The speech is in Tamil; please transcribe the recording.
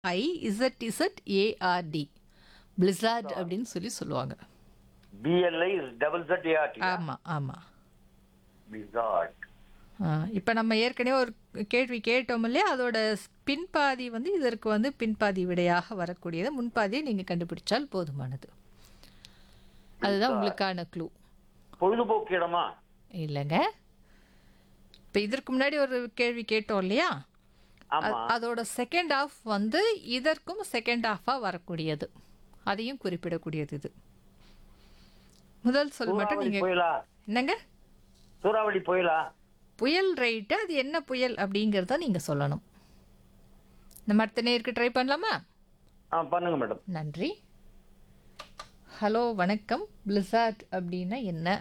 ஐ இசட் இசட் ஏஆர்டி பிளிசார்ட் அப்படின்னு சொல்லி சொல்லுவாங்க பிஎல்ஐ டபுள் செட் ஏஆர்டி ஆமாம் ஆமாம் பிசாட் இப்போ நம்ம ஏற்கனவே ஒரு கேள்வி கேட்டோம் இல்லையா அதோட பின்பாதி வந்து இதற்கு வந்து பின்பாதி விடையாக வரக்கூடியது முன்பாதியை நீங்கள் கண்டுபிடிச்சால் போதுமானது அதுதான் உங்களுக்கான க்ளூ பொழுதுபோக்கு இடமா இல்லைங்க இப்போ இதற்கு முன்னாடி ஒரு கேள்வி கேட்டோம் இல்லையா ஆமா அ- அதோட செகண்ட் ஆஃப் வந்து இதற்கும் செகண்ட் ஆஃபாக வரக்கூடியது அதையும் குறிப்பிடக்கூடியது இது முதல் சொல் மட்டும் சூறாவளி நீங்கள் புயலா என்னங்க சூறாவளி புயலா புயல் ரைட்டு அது என்ன புயல் அப்படிங்கிறத நீங்கள் சொல்லணும் நம்ம அடுத்த நேருக்கு ட்ரை பண்ணலாமா ஆ பண்ணுங்க மேடம் நன்றி ஹலோ வணக்கம் பிளிசார்ட் அப்படின்னா என்ன